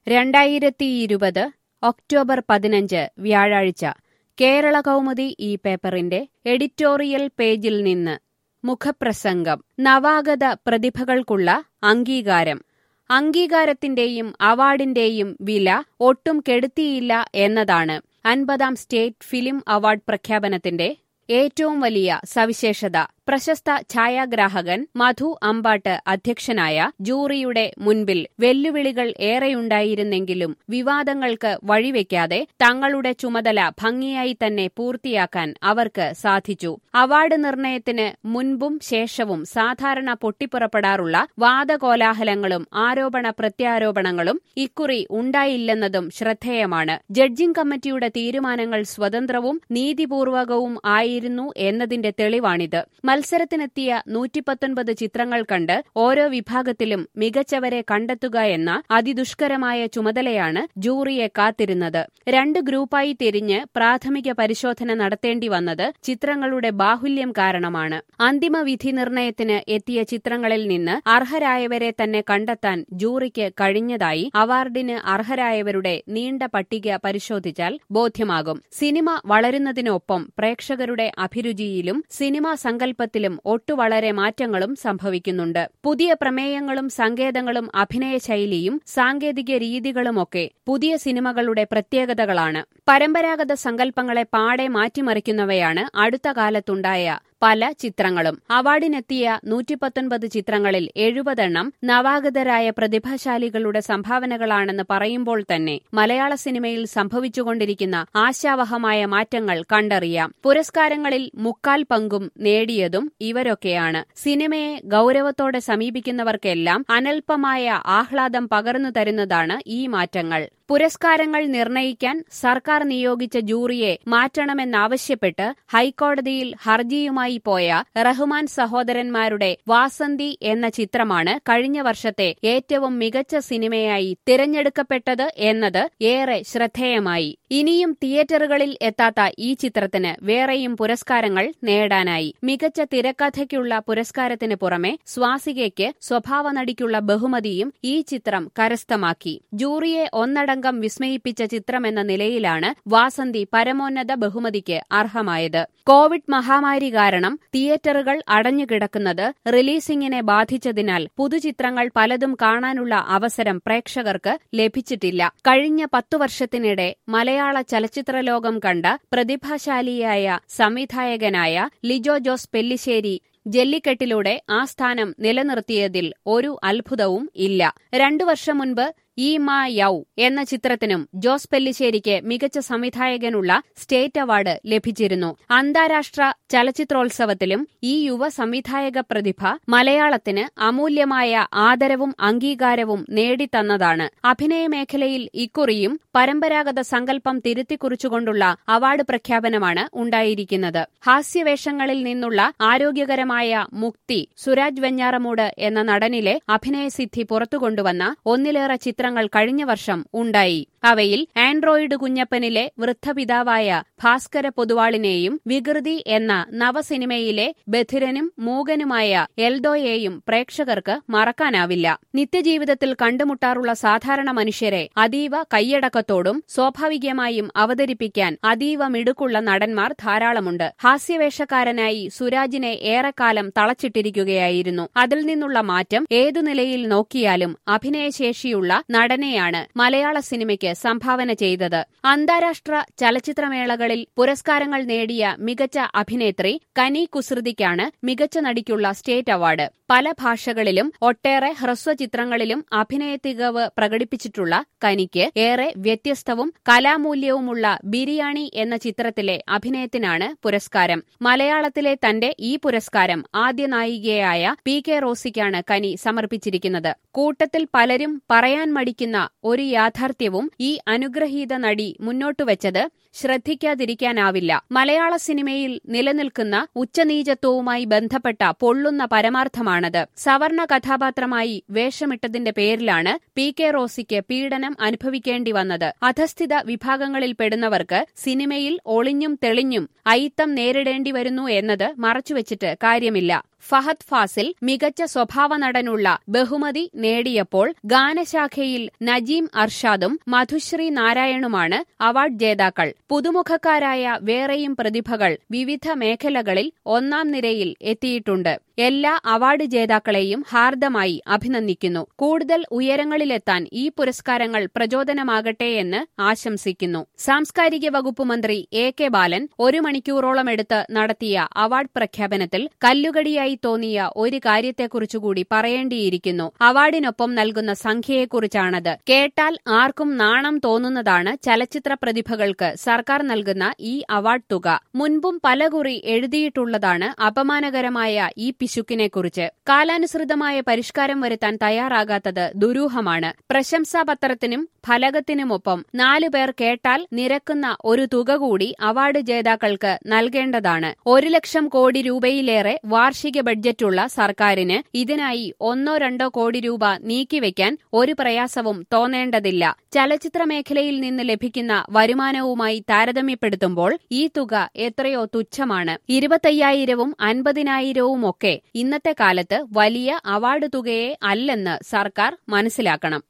രണ്ടായിരത്തിയിരുപത് ഒക്ടോബർ പതിനഞ്ച് വ്യാഴാഴ്ച കേരള കൗമുദി ഈ പേപ്പറിന്റെ എഡിറ്റോറിയൽ പേജിൽ നിന്ന് മുഖപ്രസംഗം നവാഗത പ്രതിഭകൾക്കുള്ള അംഗീകാരം അംഗീകാരത്തിന്റെയും അവാർഡിന്റെയും വില ഒട്ടും കെടുത്തിയില്ല എന്നതാണ് അൻപതാം സ്റ്റേറ്റ് ഫിലിം അവാർഡ് പ്രഖ്യാപനത്തിന്റെ ഏറ്റവും വലിയ സവിശേഷത പ്രശസ്ത ഛായാഗ്രാഹകൻ മധു അമ്പാട്ട് അധ്യക്ഷനായ ജൂറിയുടെ മുൻപിൽ വെല്ലുവിളികൾ ഏറെയുണ്ടായിരുന്നെങ്കിലും വിവാദങ്ങൾക്ക് വഴിവെക്കാതെ തങ്ങളുടെ ചുമതല ഭംഗിയായി തന്നെ പൂർത്തിയാക്കാൻ അവർക്ക് സാധിച്ചു അവാർഡ് നിർണയത്തിന് മുൻപും ശേഷവും സാധാരണ പൊട്ടിപ്പുറപ്പെടാറുള്ള വാദകോലാഹലങ്ങളും ആരോപണ പ്രത്യാരോപണങ്ങളും ഇക്കുറി ഉണ്ടായില്ലെന്നതും ശ്രദ്ധേയമാണ് ജഡ്ജിംഗ് കമ്മിറ്റിയുടെ തീരുമാനങ്ങൾ സ്വതന്ത്രവും നീതിപൂർവകവും ആയിരുന്നു എന്നതിന്റെ തെളിവാണിത് മത്സരത്തിനെത്തിയ നൂറ്റിപ്പത്തൊൻപത് ചിത്രങ്ങൾ കണ്ട് ഓരോ വിഭാഗത്തിലും മികച്ചവരെ കണ്ടെത്തുക എന്ന അതിദുഷ്കരമായ ചുമതലയാണ് ജൂറിയെ കാത്തിരുന്നത് രണ്ട് ഗ്രൂപ്പായി തിരിഞ്ഞ് പ്രാഥമിക പരിശോധന നടത്തേണ്ടി വന്നത് ചിത്രങ്ങളുടെ ബാഹുല്യം കാരണമാണ് അന്തിമ വിധി നിർണയത്തിന് എത്തിയ ചിത്രങ്ങളിൽ നിന്ന് അർഹരായവരെ തന്നെ കണ്ടെത്താൻ ജൂറിക്ക് കഴിഞ്ഞതായി അവാർഡിന് അർഹരായവരുടെ നീണ്ട പട്ടിക പരിശോധിച്ചാൽ ബോധ്യമാകും സിനിമ വളരുന്നതിനൊപ്പം പ്രേക്ഷകരുടെ അഭിരുചിയിലും സിനിമാ സങ്കല്പത്തിലും ഒട്ടുവളരെ മാറ്റങ്ങളും സംഭവിക്കുന്നുണ്ട് പുതിയ പ്രമേയങ്ങളും സങ്കേതങ്ങളും അഭിനയ ശൈലിയും സാങ്കേതിക രീതികളുമൊക്കെ പുതിയ സിനിമകളുടെ പ്രത്യേകതകളാണ് പരമ്പരാഗത സങ്കല്പങ്ങളെ പാടെ മാറ്റിമറിക്കുന്നവയാണ് അടുത്ത കാലത്തുണ്ടായ പല ചിത്രങ്ങളും അവാർഡിനെത്തിയ നൂറ്റിപ്പത്തൊൻപത് ചിത്രങ്ങളിൽ എഴുപതെണ്ണം നവാഗതരായ പ്രതിഭാശാലികളുടെ സംഭാവനകളാണെന്ന് പറയുമ്പോൾ തന്നെ മലയാള സിനിമയിൽ സംഭവിച്ചുകൊണ്ടിരിക്കുന്ന ആശാവഹമായ മാറ്റങ്ങൾ കണ്ടറിയാം പുരസ്കാരങ്ങളിൽ മുക്കാൽ പങ്കും നേടിയതും ഇവരൊക്കെയാണ് സിനിമയെ ഗൌരവത്തോടെ സമീപിക്കുന്നവർക്കെല്ലാം അനൽപമായ ആഹ്ലാദം പകർന്നു തരുന്നതാണ് ഈ മാറ്റങ്ങൾ പുരസ്കാരങ്ങൾ നിർണയിക്കാൻ സർക്കാർ നിയോഗിച്ച ജൂറിയെ മാറ്റണമെന്നാവശ്യപ്പെട്ട് ഹൈക്കോടതിയിൽ ഹർജിയുമായി പോയ റഹ്മാൻ സഹോദരന്മാരുടെ വാസന്തി എന്ന ചിത്രമാണ് കഴിഞ്ഞ വർഷത്തെ ഏറ്റവും മികച്ച സിനിമയായി തിരഞ്ഞെടുക്കപ്പെട്ടത് എന്നത് ഏറെ ശ്രദ്ധേയമായി ഇനിയും തിയേറ്ററുകളിൽ എത്താത്ത ഈ ചിത്രത്തിന് വേറെയും പുരസ്കാരങ്ങൾ നേടാനായി മികച്ച തിരക്കഥയ്ക്കുള്ള പുരസ്കാരത്തിന് പുറമെ സ്വാസികയ്ക്ക് സ്വഭാവ നടിക്കുള്ള ബഹുമതിയും ഈ ചിത്രം കരസ്ഥമാക്കി ജൂറിയെ ഒന്നടങ്കം അംഗം വിസ്മയിപ്പിച്ച ചിത്രമെന്ന നിലയിലാണ് വാസന്തി പരമോന്നത ബഹുമതിക്ക് അർഹമായത് കോവിഡ് മഹാമാരി കാരണം തിയേറ്ററുകൾ അടഞ്ഞുകിടക്കുന്നത് റിലീസിംഗിനെ ബാധിച്ചതിനാൽ പുതുചിത്രങ്ങൾ പലതും കാണാനുള്ള അവസരം പ്രേക്ഷകർക്ക് ലഭിച്ചിട്ടില്ല കഴിഞ്ഞ പത്തു വർഷത്തിനിടെ മലയാള ചലച്ചിത്രലോകം കണ്ട പ്രതിഭാശാലിയായ സംവിധായകനായ ലിജോ ജോസ് പെല്ലിശ്ശേരി ജല്ലിക്കെട്ടിലൂടെ ആ സ്ഥാനം നിലനിർത്തിയതിൽ ഒരു അത്ഭുതവും ഇല്ല രണ്ടു വർഷം മുൻപ് ഈ മാ യൌ എന്ന ചിത്രത്തിനും ജോസ് പെല്ലിശ്ശേരിക്ക് മികച്ച സംവിധായകനുള്ള സ്റ്റേറ്റ് അവാർഡ് ലഭിച്ചിരുന്നു അന്താരാഷ്ട്ര ചലച്ചിത്രോത്സവത്തിലും ഈ യുവ സംവിധായക പ്രതിഭ മലയാളത്തിന് അമൂല്യമായ ആദരവും അംഗീകാരവും നേടിത്തന്നതാണ് അഭിനയ മേഖലയിൽ ഇക്കുറിയും പരമ്പരാഗത സങ്കല്പം തിരുത്തിക്കുറിച്ചുകൊണ്ടുള്ള അവാർഡ് പ്രഖ്യാപനമാണ് ഉണ്ടായിരിക്കുന്നത് ഹാസ്യവേഷങ്ങളിൽ നിന്നുള്ള ആരോഗ്യകരമായ മുക്തി സുരാജ് വെഞ്ഞാറമൂട് എന്ന നടനിലെ അഭിനയസിദ്ധി പുറത്തുകൊണ്ടുവന്ന ഒന്നിലേറെ ചിത്രങ്ങൾ കഴിഞ്ഞ വർഷം ഉണ്ടായി അവയിൽ ആൻഡ്രോയിഡ് കുഞ്ഞപ്പനിലെ വൃദ്ധപിതാവായ ഭാസ്കര പൊതുവാളിനെയും വികൃതി എന്ന നവസിനിമയിലെ ബധിരനും മൂകനുമായ എൽദോയെയും പ്രേക്ഷകർക്ക് മറക്കാനാവില്ല നിത്യജീവിതത്തിൽ കണ്ടുമുട്ടാറുള്ള സാധാരണ മനുഷ്യരെ അതീവ കൈയടക്കത്തോടും സ്വാഭാവികമായും അവതരിപ്പിക്കാൻ അതീവ മിടുക്കുള്ള നടന്മാർ ധാരാളമുണ്ട് ഹാസ്യവേഷക്കാരനായി സുരാജിനെ ഏറെക്കാലം തളച്ചിട്ടിരിക്കുകയായിരുന്നു അതിൽ നിന്നുള്ള മാറ്റം ഏതു നിലയിൽ നോക്കിയാലും അഭിനയശേഷിയുള്ള നടനെയാണ് മലയാള സിനിമയ്ക്ക് സംഭാവന ചെയ്തത് അന്താരാഷ്ട്ര ചലച്ചിത്രമേളകളിൽ പുരസ്കാരങ്ങൾ നേടിയ മികച്ച അഭിനേത്രി കനി കുസൃതിക്കാണ് മികച്ച നടിക്കുള്ള സ്റ്റേറ്റ് അവാർഡ് പല ഭാഷകളിലും ഒട്ടേറെ ഹ്രസ്വചിത്രങ്ങളിലും അഭിനയ തികവ് പ്രകടിപ്പിച്ചിട്ടുള്ള കനിക്ക് ഏറെ വ്യത്യസ്തവും കലാമൂല്യവുമുള്ള ബിരിയാണി എന്ന ചിത്രത്തിലെ അഭിനയത്തിനാണ് പുരസ്കാരം മലയാളത്തിലെ തന്റെ ഈ പുരസ്കാരം ആദ്യ നായികയായ പി കെ റോസിക്കാണ് കനി സമർപ്പിച്ചിരിക്കുന്നത് കൂട്ടത്തിൽ പലരും പറയാൻ മടിക്കുന്ന ഒരു യാഥാർത്ഥ്യവും ഈ അനുഗ്രഹീത നടി മുന്നോട്ടുവച്ചത് ശ്രദ്ധിക്കാതിരിക്കാനാവില്ല മലയാള സിനിമയിൽ നിലനിൽക്കുന്ന ഉച്ചനീചത്വവുമായി ബന്ധപ്പെട്ട പൊള്ളുന്ന പരമാർത്ഥമാണത് സവർണ കഥാപാത്രമായി വേഷമിട്ടതിന്റെ പേരിലാണ് പി കെ റോസിക്ക് പീഡനം അനുഭവിക്കേണ്ടി വന്നത് അധസ്ഥിത വിഭാഗങ്ങളിൽപ്പെടുന്നവർക്ക് സിനിമയിൽ ഒളിഞ്ഞും തെളിഞ്ഞും അയിത്തം നേരിടേണ്ടി വരുന്നു എന്നത് മറച്ചുവെച്ചിട്ട് കാര്യമില്ല ഫഹദ് ഫാസിൽ മികച്ച സ്വഭാവ നടനുള്ള ബഹുമതി നേടിയപ്പോൾ ഗാനശാഖയിൽ നജീം അർഷാദും മധുശ്രീ നാരായണുമാണ് അവാർഡ് ജേതാക്കൾ പുതുമുഖക്കാരായ വേറെയും പ്രതിഭകൾ വിവിധ മേഖലകളിൽ ഒന്നാം നിരയിൽ എത്തിയിട്ടുണ്ട് എല്ലാ അവാർഡ് ജേതാക്കളെയും ഹാർദമായി അഭിനന്ദിക്കുന്നു കൂടുതൽ ഉയരങ്ങളിലെത്താൻ ഈ പുരസ്കാരങ്ങൾ പ്രചോദനമാകട്ടെ എന്ന് ആശംസിക്കുന്നു സാംസ്കാരിക വകുപ്പ് മന്ത്രി എ കെ ബാലൻ ഒരു മണിക്കൂറോളം എടുത്ത് നടത്തിയ അവാർഡ് പ്രഖ്യാപനത്തിൽ കല്ലുകടിയായി തോന്നിയ ഒരു കാര്യത്തെക്കുറിച്ചുകൂടി പറയേണ്ടിയിരിക്കുന്നു അവാർഡിനൊപ്പം നൽകുന്ന സംഖ്യയെക്കുറിച്ചാണത് കേട്ടാൽ ആർക്കും നാണം തോന്നുന്നതാണ് ചലച്ചിത്ര പ്രതിഭകൾക്ക് സർക്കാർ നൽകുന്ന ഈ അവാർഡ് തുക മുൻപും പലകുറി എഴുതിയിട്ടുള്ളതാണ് അപമാനകരമായ ഈ പിശുക്കിനെക്കുറിച്ച് കാലാനുസൃതമായ പരിഷ്കാരം വരുത്താൻ തയ്യാറാകാത്തത് ദുരൂഹമാണ് പ്രശംസാപത്രത്തിനും ഫലകത്തിനുമൊപ്പം നാലു പേർ കേട്ടാൽ നിരക്കുന്ന ഒരു തുക കൂടി അവാർഡ് ജേതാക്കൾക്ക് നൽകേണ്ടതാണ് ഒരു ലക്ഷം കോടി രൂപയിലേറെ വാർഷിക ബഡ്ജറ്റുള്ള സർക്കാരിന് ഇതിനായി ഒന്നോ രണ്ടോ കോടി രൂപ നീക്കിവെക്കാൻ ഒരു പ്രയാസവും തോന്നേണ്ടതില്ല ചലച്ചിത്ര മേഖലയിൽ നിന്ന് ലഭിക്കുന്ന വരുമാനവുമായി താരതമ്യപ്പെടുത്തുമ്പോൾ ഈ തുക എത്രയോ തുച്ഛമാണ് ഇരുപത്തയ്യായിരവും അൻപതിനായിരവും ഒക്കെ ഇന്നത്തെ കാലത്ത് വലിയ അവാർഡ് തുകയെ അല്ലെന്ന് സർക്കാർ മനസ്സിലാക്കണം